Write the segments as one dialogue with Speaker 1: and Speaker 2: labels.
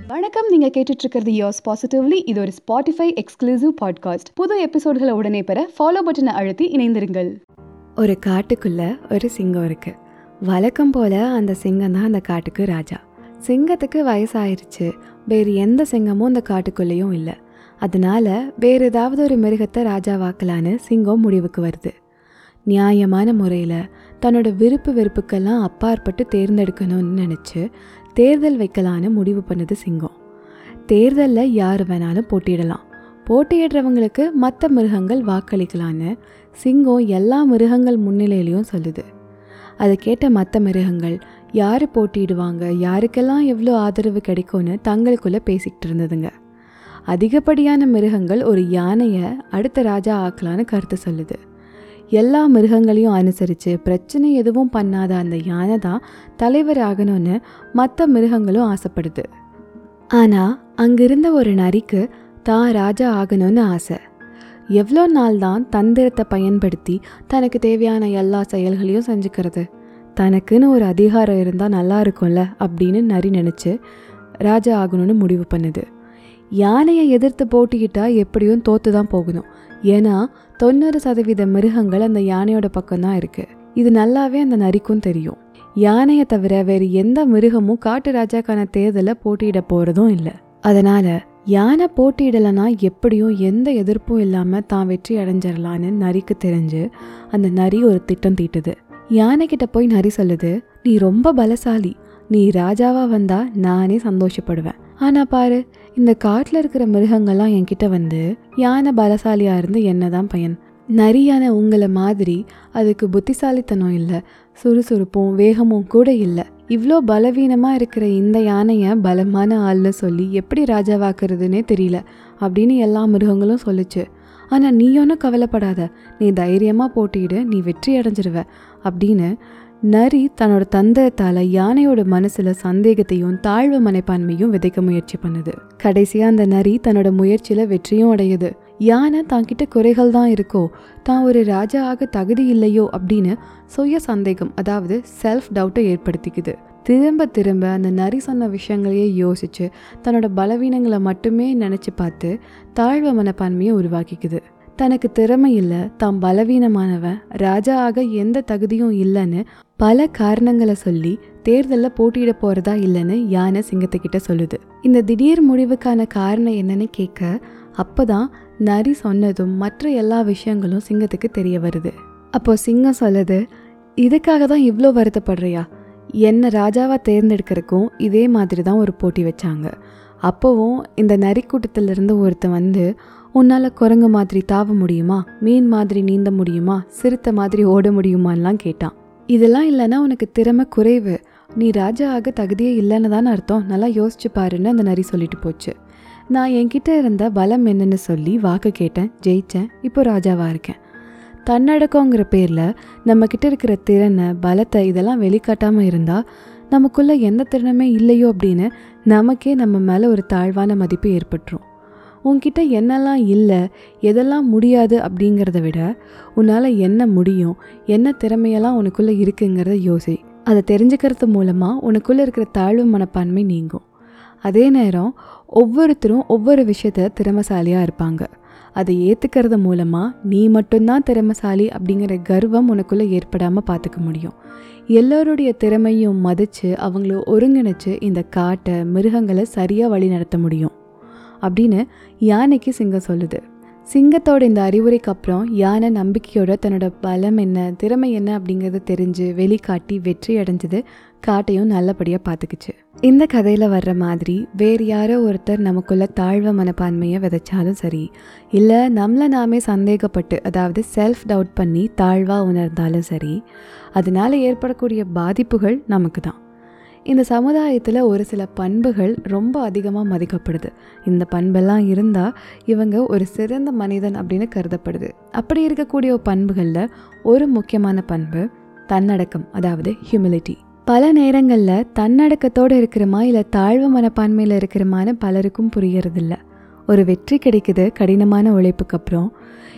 Speaker 1: வணக்கம் நீங்க கேட்டுட்டு இருக்கிறது யோஸ் பாசிட்டிவ்லி இது ஒரு ஸ்பாட்டிஃபை எக்ஸ்க்ளூசிவ் பாட்காஸ்ட் புது எபிசோட்களை உடனே பெற ஃபாலோ பட்டனை அழுத்தி இணைந்திருங்கள்
Speaker 2: ஒரு காட்டுக்குள்ள ஒரு சிங்கம் இருக்கு வழக்கம் போல அந்த சிங்கம் தான் அந்த காட்டுக்கு ராஜா சிங்கத்துக்கு வயசாயிருச்சு வேறு எந்த சிங்கமும் அந்த காட்டுக்குள்ளேயும் இல்லை அதனால வேற ஏதாவது ஒரு மிருகத்தை ராஜாவாக்கலான்னு சிங்கம் முடிவுக்கு வருது நியாயமான முறையில் தன்னோட விருப்பு வெறுப்புக்கெல்லாம் அப்பாற்பட்டு தேர்ந்தெடுக்கணும்னு நினச்சி தேர்தல் வைக்கலான்னு முடிவு பண்ணுது சிங்கம் தேர்தலில் யார் வேணாலும் போட்டியிடலாம் போட்டியிடுறவங்களுக்கு மற்ற மிருகங்கள் வாக்களிக்கலான்னு சிங்கம் எல்லா மிருகங்கள் முன்னிலையிலையும் சொல்லுது அதை கேட்ட மற்ற மிருகங்கள் யார் போட்டியிடுவாங்க யாருக்கெல்லாம் எவ்வளோ ஆதரவு கிடைக்கும்னு தங்களுக்குள்ளே பேசிக்கிட்டு இருந்ததுங்க அதிகப்படியான மிருகங்கள் ஒரு யானையை அடுத்த ராஜா ஆக்கலான்னு கருத்து சொல்லுது எல்லா மிருகங்களையும் அனுசரித்து பிரச்சனை எதுவும் பண்ணாத அந்த யானை தான் தலைவர் ஆகணும்னு மற்ற மிருகங்களும் ஆசைப்படுது ஆனால் அங்கிருந்த ஒரு நரிக்கு தான் ராஜா ஆகணும்னு ஆசை எவ்வளோ நாள் தான் தந்திரத்தை பயன்படுத்தி தனக்கு தேவையான எல்லா செயல்களையும் செஞ்சுக்கிறது தனக்குன்னு ஒரு அதிகாரம் இருந்தால் நல்லா இருக்கும்ல அப்படின்னு நரி நினச்சி ராஜா ஆகணும்னு முடிவு பண்ணுது யானையை எதிர்த்து போட்டிக்கிட்டா எப்படியும் தோத்து தான் போகணும் ஏன்னா தொண்ணூறு சதவீத மிருகங்கள் அந்த யானையோட பக்கம்தான் இருக்குது இது நல்லாவே அந்த நரிக்கும் தெரியும் யானையை தவிர வேறு எந்த மிருகமும் காட்டு ராஜாக்கான தேர்தலில் போட்டியிட போகிறதும் இல்லை அதனால் யானை போட்டியிடலைன்னா எப்படியும் எந்த எதிர்ப்பும் இல்லாமல் தான் வெற்றி அடைஞ்சிடலான்னு நரிக்கு தெரிஞ்சு அந்த நரி ஒரு திட்டம் தீட்டுது யானைக்கிட்ட போய் நரி சொல்லுது நீ ரொம்ப பலசாலி நீ ராஜாவா வந்தா நானே சந்தோஷப்படுவேன் ஆனா பாரு இந்த காட்டில் இருக்கிற மிருகங்கள்லாம் என்கிட்ட வந்து யானை பலசாலியா இருந்து என்னதான் பயன் நரி யானை உங்களை மாதிரி அதுக்கு புத்திசாலித்தனம் இல்லை சுறுசுறுப்பும் வேகமும் கூட இல்லை இவ்வளோ பலவீனமாக இருக்கிற இந்த யானையை பலமான ஆள்னு சொல்லி எப்படி ராஜாவாக்குறதுனே தெரியல அப்படின்னு எல்லா மிருகங்களும் சொல்லுச்சு ஆனால் நீ ஒன்றும் கவலைப்படாத நீ தைரியமாக போட்டியிடு நீ வெற்றி அடைஞ்சிருவ அப்படின்னு நரி தன்னோட தந்திரத்தால் யானையோட மனசில் சந்தேகத்தையும் தாழ்வு மனைப்பான்மையும் விதைக்க முயற்சி பண்ணுது கடைசியாக அந்த நரி தன்னோட முயற்சியில் வெற்றியும் அடையுது யானை தான்கிட்ட குறைகள் தான் இருக்கோ தான் ஒரு ராஜா ஆக தகுதி இல்லையோ அப்படின்னு சுய சந்தேகம் அதாவது செல்ஃப் டவுட்டை ஏற்படுத்திக்குது திரும்ப திரும்ப அந்த நரி சொன்ன விஷயங்களையே யோசிச்சு தன்னோட பலவீனங்களை மட்டுமே நினச்சி பார்த்து தாழ்வு மனப்பான்மையை உருவாக்கிக்குது தனக்கு திறமை இல்லை தான் பலவீனமானவன் ராஜா ஆக எந்த தகுதியும் இல்லைன்னு பல காரணங்களை சொல்லி தேர்தலில் போட்டியிட போகிறதா இல்லைன்னு யானை சிங்கத்துக்கிட்ட சொல்லுது இந்த திடீர் முடிவுக்கான காரணம் என்னன்னு கேட்க அப்போதான் நரி சொன்னதும் மற்ற எல்லா விஷயங்களும் சிங்கத்துக்கு தெரிய வருது அப்போ சிங்கம் சொல்லுது இதுக்காக தான் இவ்வளோ வருத்தப்படுறியா என்னை ராஜாவாக தேர்ந்தெடுக்கிறதுக்கும் இதே மாதிரி தான் ஒரு போட்டி வச்சாங்க அப்போவும் இந்த நரி கூட்டத்திலிருந்து ஒருத்தன் வந்து உன்னால் குரங்கு மாதிரி தாவ முடியுமா மீன் மாதிரி நீந்த முடியுமா சிறுத்தை மாதிரி ஓட முடியுமான்லாம் கேட்டான் இதெல்லாம் இல்லைன்னா உனக்கு திறமை குறைவு நீ ராஜா ஆக தகுதியே இல்லைன்னு தானே அர்த்தம் நல்லா யோசிச்சு பாருன்னு அந்த நரி சொல்லிட்டு போச்சு நான் என்கிட்ட இருந்த பலம் என்னன்னு சொல்லி வாக்கு கேட்டேன் ஜெயித்தேன் இப்போ ராஜாவாக இருக்கேன் தன்னடக்கங்கிற பேரில் நம்மக்கிட்ட இருக்கிற திறனை பலத்தை இதெல்லாம் வெளிக்காட்டாமல் இருந்தால் நமக்குள்ளே எந்த திறனுமே இல்லையோ அப்படின்னு நமக்கே நம்ம மேலே ஒரு தாழ்வான மதிப்பு ஏற்பட்டுரும் உன்கிட்ட என்னெல்லாம் இல்லை எதெல்லாம் முடியாது அப்படிங்கிறத விட உன்னால் என்ன முடியும் என்ன திறமையெல்லாம் உனக்குள்ளே இருக்குங்கிறத யோசி அதை தெரிஞ்சுக்கிறது மூலமாக உனக்குள்ளே இருக்கிற தாழ்வு மனப்பான்மை நீங்கும் அதே நேரம் ஒவ்வொருத்தரும் ஒவ்வொரு விஷயத்த திறமசாலியாக இருப்பாங்க அதை ஏற்றுக்கிறது மூலமாக நீ மட்டும்தான் திறமசாலி அப்படிங்கிற கர்வம் உனக்குள்ளே ஏற்படாமல் பார்த்துக்க முடியும் எல்லோருடைய திறமையும் மதித்து அவங்கள ஒருங்கிணைச்சு இந்த காட்டை மிருகங்களை சரியாக வழி நடத்த முடியும் அப்படின்னு யானைக்கு சிங்கம் சொல்லுது சிங்கத்தோட இந்த அறிவுரைக்கு அப்புறம் யானை நம்பிக்கையோட தன்னோட பலம் என்ன திறமை என்ன அப்படிங்கிறத தெரிஞ்சு வெளிக்காட்டி வெற்றி அடைஞ்சது காட்டையும் நல்லபடியாக பார்த்துக்குச்சு இந்த கதையில் வர்ற மாதிரி வேறு யாரோ ஒருத்தர் நமக்குள்ள தாழ்வு மனப்பான்மையை விதைச்சாலும் சரி இல்லை நம்மளை நாமே சந்தேகப்பட்டு அதாவது செல்ஃப் டவுட் பண்ணி தாழ்வாக உணர்ந்தாலும் சரி அதனால ஏற்படக்கூடிய பாதிப்புகள் நமக்கு தான் இந்த சமுதாயத்தில் ஒரு சில பண்புகள் ரொம்ப அதிகமாக மதிக்கப்படுது இந்த பண்பெல்லாம் இருந்தால் இவங்க ஒரு சிறந்த மனிதன் அப்படின்னு கருதப்படுது அப்படி இருக்கக்கூடிய பண்புகளில் ஒரு முக்கியமான பண்பு தன்னடக்கம் அதாவது ஹியூமிலிட்டி பல நேரங்களில் தன்னடக்கத்தோடு இருக்கிறமா இல்லை தாழ்வு மனப்பான்மையில் இருக்கிறமான்னு பலருக்கும் புரியறதில்ல ஒரு வெற்றி கிடைக்குது கடினமான உழைப்புக்கு அப்புறம்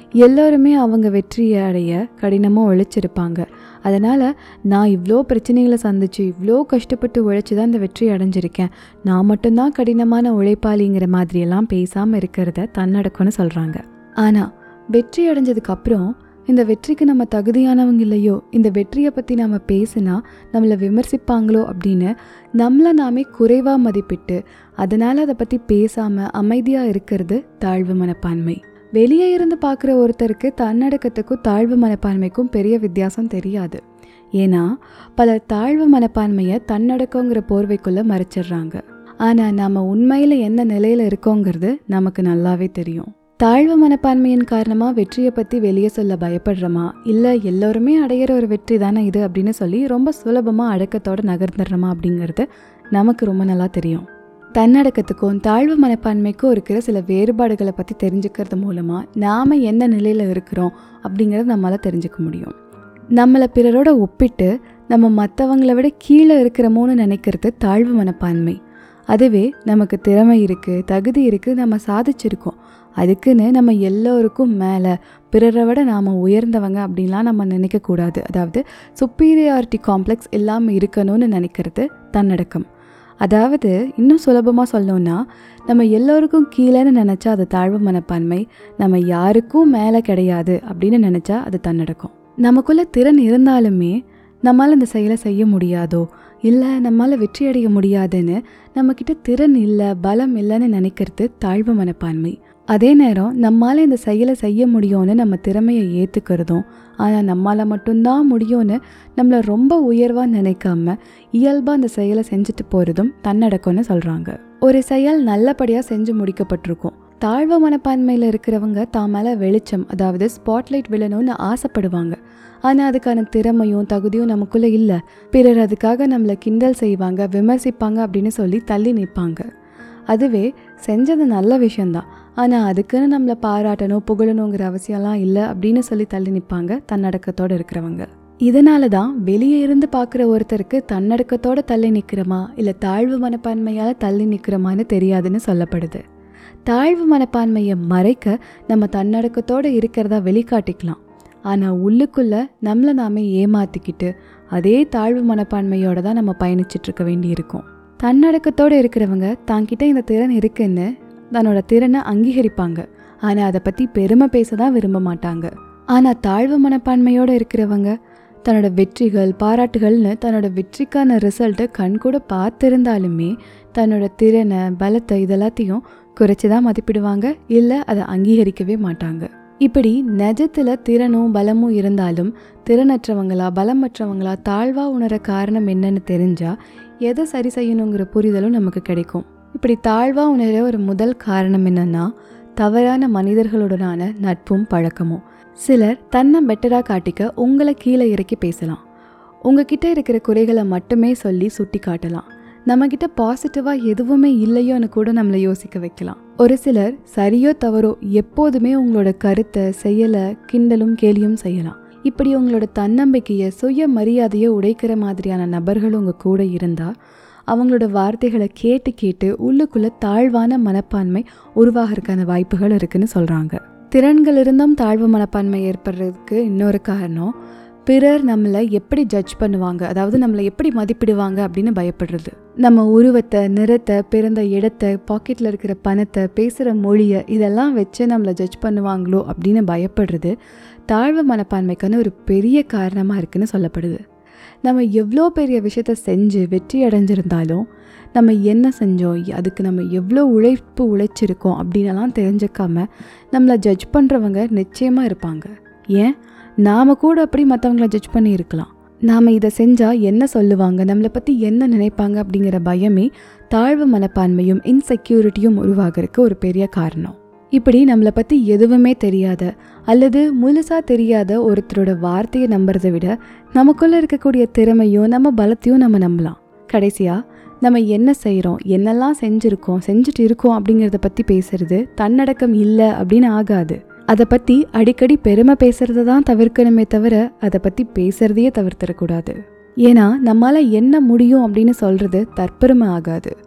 Speaker 2: எல்லோருமே அவங்க வெற்றியை அடைய கடினமாக உழைச்சிருப்பாங்க அதனால் நான் இவ்வளோ பிரச்சனைகளை சந்திச்சு இவ்வளோ கஷ்டப்பட்டு உழைச்சி தான் இந்த வெற்றி அடைஞ்சிருக்கேன் நான் மட்டும்தான் கடினமான உழைப்பாளிங்கிற மாதிரியெல்லாம் பேசாமல் இருக்கிறத தன்னடக்கம்னு சொல்கிறாங்க ஆனால் வெற்றி அடைஞ்சதுக்கு அப்புறம் இந்த வெற்றிக்கு நம்ம தகுதியானவங்க இல்லையோ இந்த வெற்றியை பற்றி நம்ம பேசினா நம்மளை விமர்சிப்பாங்களோ அப்படின்னு நம்மளை நாமே குறைவாக மதிப்பிட்டு அதனால் அதை பற்றி பேசாமல் அமைதியாக இருக்கிறது தாழ்வு மனப்பான்மை வெளியே இருந்து பார்க்குற ஒருத்தருக்கு தன்னடக்கத்துக்கும் தாழ்வு மனப்பான்மைக்கும் பெரிய வித்தியாசம் தெரியாது ஏன்னா பல தாழ்வு மனப்பான்மையை தன்னடக்கங்கிற போர்வைக்குள்ளே மறைச்சிடுறாங்க ஆனால் நாம் உண்மையில் என்ன நிலையில் இருக்கோங்கிறது நமக்கு நல்லாவே தெரியும் தாழ்வு மனப்பான்மையின் காரணமாக வெற்றியை பற்றி வெளியே சொல்ல பயப்படுறோமா இல்லை எல்லோருமே அடையிற ஒரு வெற்றி தானே இது அப்படின்னு சொல்லி ரொம்ப சுலபமாக அடக்கத்தோடு நகர்ந்துடுறோமா அப்படிங்கிறது நமக்கு ரொம்ப நல்லா தெரியும் தன்னடக்கத்துக்கும் தாழ்வு மனப்பான்மைக்கும் இருக்கிற சில வேறுபாடுகளை பற்றி தெரிஞ்சுக்கிறது மூலமாக நாம் என்ன நிலையில் இருக்கிறோம் அப்படிங்கிறத நம்மளால் தெரிஞ்சுக்க முடியும் நம்மளை பிறரோட ஒப்பிட்டு நம்ம மற்றவங்கள விட கீழே இருக்கிறோமோன்னு நினைக்கிறது தாழ்வு மனப்பான்மை அதுவே நமக்கு திறமை இருக்குது தகுதி இருக்குது நம்ம சாதிச்சிருக்கோம் அதுக்குன்னு நம்ம எல்லோருக்கும் மேலே பிறரை விட நாம் உயர்ந்தவங்க அப்படின்லாம் நம்ம நினைக்கக்கூடாது அதாவது சுப்பீரியாரிட்டி காம்ப்ளெக்ஸ் இல்லாமல் இருக்கணும்னு நினைக்கிறது தன்னடக்கம் அதாவது இன்னும் சுலபமாக சொல்லணும்னா நம்ம எல்லோருக்கும் கீழேன்னு நினச்சா அது தாழ்வு மனப்பான்மை நம்ம யாருக்கும் மேலே கிடையாது அப்படின்னு நினச்சா அது தன்னடக்கம் நமக்குள்ள திறன் இருந்தாலுமே நம்மளால் இந்த செயலை செய்ய முடியாதோ இல்லை நம்மளால் வெற்றி அடைய முடியாதுன்னு நம்மக்கிட்ட திறன் இல்லை பலம் இல்லைன்னு நினைக்கிறது தாழ்வு மனப்பான்மை அதே நேரம் நம்மால் இந்த செயலை செய்ய முடியும்னு நம்ம திறமையை ஏற்றுக்கிறதும் ஆனால் நம்மளால் மட்டும்தான் முடியும்னு நம்மளை ரொம்ப உயர்வாக நினைக்காம இயல்பாக அந்த செயலை செஞ்சுட்டு போகிறதும் தன்னடக்கம்னு சொல்கிறாங்க ஒரு செயல் நல்லபடியாக செஞ்சு முடிக்கப்பட்டிருக்கும் தாழ்வு மனப்பான்மையில் இருக்கிறவங்க தான் மேலே வெளிச்சம் அதாவது ஸ்பாட்லைட் விழணும்னு ஆசைப்படுவாங்க ஆனால் அதுக்கான திறமையும் தகுதியும் நமக்குள்ளே இல்லை பிறர் அதுக்காக நம்மளை கிண்டல் செய்வாங்க விமர்சிப்பாங்க அப்படின்னு சொல்லி தள்ளி நிற்பாங்க அதுவே செஞ்சது நல்ல விஷயந்தான் ஆனால் அதுக்குன்னு நம்மளை பாராட்டணும் புகழணுங்கிற அவசியம்லாம் இல்லை அப்படின்னு சொல்லி தள்ளி நிற்பாங்க தன்னடக்கத்தோடு இருக்கிறவங்க இதனால தான் வெளியே இருந்து பார்க்குற ஒருத்தருக்கு தன்னடக்கத்தோட தள்ளி நிற்கிறோமா இல்லை தாழ்வு மனப்பான்மையால் தள்ளி நிற்கிறோமான்னு தெரியாதுன்னு சொல்லப்படுது தாழ்வு மனப்பான்மையை மறைக்க நம்ம தன்னடக்கத்தோடு இருக்கிறதா வெளிக்காட்டிக்கலாம் ஆனால் உள்ளுக்குள்ளே நம்மளை நாமே ஏமாற்றிக்கிட்டு அதே தாழ்வு மனப்பான்மையோட தான் நம்ம பயணிச்சுட்டு இருக்க வேண்டியிருக்கும் தன்னடக்கத்தோடு இருக்கிறவங்க தாங்கிட்ட இந்த திறன் இருக்குன்னு தன்னோட திறனை அங்கீகரிப்பாங்க ஆனால் அதை பற்றி பெருமை பேச தான் விரும்ப மாட்டாங்க ஆனால் தாழ்வு மனப்பான்மையோடு இருக்கிறவங்க தன்னோட வெற்றிகள் பாராட்டுகள்னு தன்னோட வெற்றிக்கான ரிசல்ட்டை கண்கூட பார்த்துருந்தாலுமே தன்னோட திறனை பலத்தை இதெல்லாத்தையும் குறைச்சி தான் மதிப்பிடுவாங்க இல்லை அதை அங்கீகரிக்கவே மாட்டாங்க இப்படி நிஜத்தில் திறனும் பலமும் இருந்தாலும் திறனற்றவங்களா பலமற்றவங்களா தாழ்வா உணர காரணம் என்னன்னு தெரிஞ்சா எதை சரி செய்யணுங்கிற புரிதலும் நமக்கு கிடைக்கும் இப்படி தாழ்வா உணர ஒரு முதல் காரணம் என்னன்னா தவறான மனிதர்களுடனான நட்பும் பழக்கமும் சிலர் தன்னை பெட்டராக காட்டிக்க உங்களை கீழே இறக்கி பேசலாம் உங்ககிட்ட இருக்கிற குறைகளை மட்டுமே சொல்லி சுட்டி காட்டலாம் நம்மக்கிட்ட பாசிட்டிவாக எதுவுமே இல்லையோன்னு கூட நம்மளை யோசிக்க வைக்கலாம் ஒரு சிலர் சரியோ தவறோ எப்போதுமே உங்களோட கருத்தை செயலை கிண்டலும் கேலியும் செய்யலாம் இப்படி உங்களோட தன்னம்பிக்கையை சுய மரியாதையை உடைக்கிற மாதிரியான நபர்கள் உங்கள் கூட இருந்தால் அவங்களோட வார்த்தைகளை கேட்டு கேட்டு உள்ளுக்குள்ள தாழ்வான மனப்பான்மை உருவாகிறதுக்கான வாய்ப்புகள் இருக்குன்னு சொல்கிறாங்க திறன்கள் இருந்தும் தாழ்வு மனப்பான்மை ஏற்படுறதுக்கு இன்னொரு காரணம் பிறர் நம்மளை எப்படி ஜட்ஜ் பண்ணுவாங்க அதாவது நம்மளை எப்படி மதிப்பிடுவாங்க அப்படின்னு பயப்படுறது நம்ம உருவத்தை நிறத்தை பிறந்த இடத்தை பாக்கெட்டில் இருக்கிற பணத்தை பேசுகிற மொழியை இதெல்லாம் வச்சு நம்மளை ஜட்ஜ் பண்ணுவாங்களோ அப்படின்னு பயப்படுறது தாழ்வு மனப்பான்மைக்கான ஒரு பெரிய காரணமாக இருக்குன்னு சொல்லப்படுது நம்ம எவ்வளோ பெரிய விஷயத்த செஞ்சு வெற்றி அடைஞ்சிருந்தாலும் நம்ம என்ன செஞ்சோம் அதுக்கு நம்ம எவ்வளோ உழைப்பு உழைச்சிருக்கோம் அப்படின்னலாம் தெரிஞ்சுக்காம நம்மளை ஜட்ஜ் பண்ணுறவங்க நிச்சயமாக இருப்பாங்க ஏன் நாம் கூட அப்படி மற்றவங்கள ஜட்ஜ் பண்ணி இருக்கலாம் நாம் இதை செஞ்சால் என்ன சொல்லுவாங்க நம்மளை பற்றி என்ன நினைப்பாங்க அப்படிங்கிற பயமே தாழ்வு மனப்பான்மையும் இன்செக்யூரிட்டியும் உருவாகிறதுக்கு ஒரு பெரிய காரணம் இப்படி நம்மளை பற்றி எதுவுமே தெரியாத அல்லது முழுசாக தெரியாத ஒருத்தரோட வார்த்தையை நம்புறதை விட நமக்குள்ளே இருக்கக்கூடிய திறமையும் நம்ம பலத்தையும் நம்ம நம்பலாம் கடைசியாக நம்ம என்ன செய்கிறோம் என்னெல்லாம் செஞ்சுருக்கோம் செஞ்சுட்டு இருக்கோம் அப்படிங்கிறத பற்றி பேசுறது தன்னடக்கம் இல்லை அப்படின்னு ஆகாது அதை பற்றி அடிக்கடி பெருமை பேசுறத தான் தவிர்க்கணுமே தவிர அதை பற்றி பேசுறதையே தவிர்த்திடக்கூடாது ஏன்னா நம்மளால் என்ன முடியும் அப்படின்னு சொல்கிறது தற்பெருமை ஆகாது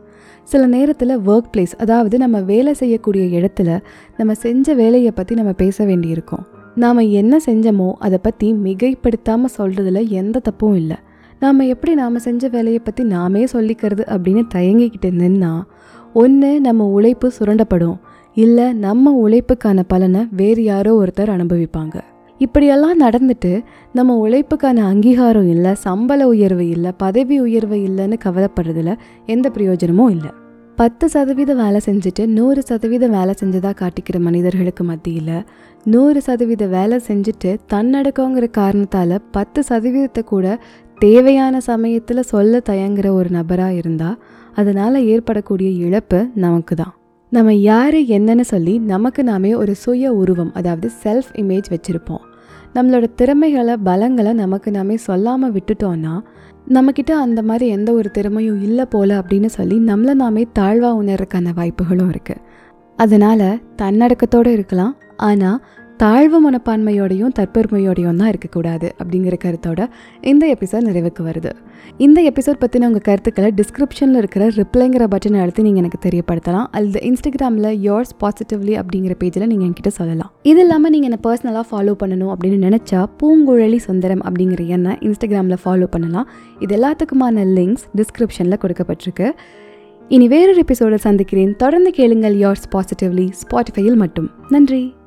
Speaker 2: சில நேரத்தில் ஒர்க் பிளேஸ் அதாவது நம்ம வேலை செய்யக்கூடிய இடத்துல நம்ம செஞ்ச வேலையை பற்றி நம்ம பேச வேண்டியிருக்கோம் நாம் என்ன செஞ்சோமோ அதை பற்றி மிகைப்படுத்தாமல் சொல்கிறதுல எந்த தப்பும் இல்லை நாம் எப்படி நாம் செஞ்ச வேலையை பற்றி நாமே சொல்லிக்கிறது அப்படின்னு தயங்கிக்கிட்டு நின்னா ஒன்று நம்ம உழைப்பு சுரண்டப்படும் இல்லை நம்ம உழைப்புக்கான பலனை வேறு யாரோ ஒருத்தர் அனுபவிப்பாங்க இப்படியெல்லாம் நடந்துட்டு நம்ம உழைப்புக்கான அங்கீகாரம் இல்லை சம்பள உயர்வு இல்லை பதவி உயர்வு இல்லைன்னு கவலைப்படுறதுல எந்த பிரயோஜனமும் இல்லை பத்து சதவீதம் வேலை செஞ்சுட்டு நூறு சதவீதம் வேலை செஞ்சதாக காட்டிக்கிற மனிதர்களுக்கு மத்தியில் நூறு சதவீத வேலை செஞ்சுட்டு தன்னடக்கங்கிற காரணத்தால் பத்து சதவீதத்தை கூட தேவையான சமயத்தில் சொல்ல தயங்குற ஒரு நபராக இருந்தால் அதனால் ஏற்படக்கூடிய இழப்பு நமக்கு தான் நம்ம யார் என்னன்னு சொல்லி நமக்கு நாமே ஒரு சுய உருவம் அதாவது செல்ஃப் இமேஜ் வச்சுருப்போம் நம்மளோட திறமைகளை பலங்களை நமக்கு நாமே சொல்லாமல் விட்டுட்டோன்னா நம்மக்கிட்ட அந்த மாதிரி எந்த ஒரு திறமையும் இல்லை போல அப்படின்னு சொல்லி நம்மளை நாமே தாழ்வாக உணர்றதுக்கான வாய்ப்புகளும் இருக்குது அதனால் தன்னடக்கத்தோடு இருக்கலாம் ஆனால் தாழ்வு மனப்பான்மையோடையும் தற்பெருமையோடையும் தான் இருக்கக்கூடாது அப்படிங்கிற கருத்தோட இந்த எபிசோட் நிறைவுக்கு வருது இந்த எபிசோட் பற்றின உங்கள் கருத்துக்களை டிஸ்கிரிப்ஷனில் இருக்கிற ரிப்ளைங்கிற பட்டனை அழுத்தி நீங்கள் எனக்கு தெரியப்படுத்தலாம் அல்லது இன்ஸ்டாகிராமில் யோர்ஸ் பாசிட்டிவ்லி அப்படிங்கிற பேஜில் நீங்கள் என்கிட்ட சொல்லலாம் இது இல்லாமல் நீங்கள் என்னை பர்சனலாக ஃபாலோ பண்ணணும் அப்படின்னு நினச்சா பூங்குழலி சுந்தரம் அப்படிங்கிற எண்ணை இன்ஸ்டாகிராமில் ஃபாலோ பண்ணலாம் இது எல்லாத்துக்குமான லிங்க்ஸ் டிஸ்கிரிப்ஷனில் கொடுக்கப்பட்டிருக்கு இனி வேறொரு எபிசோடில் சந்திக்கிறேன் தொடர்ந்து கேளுங்கள் யோர்ஸ் பாசிட்டிவ்லி ஸ்பாட்டிஃபையில் மட்டும் நன்றி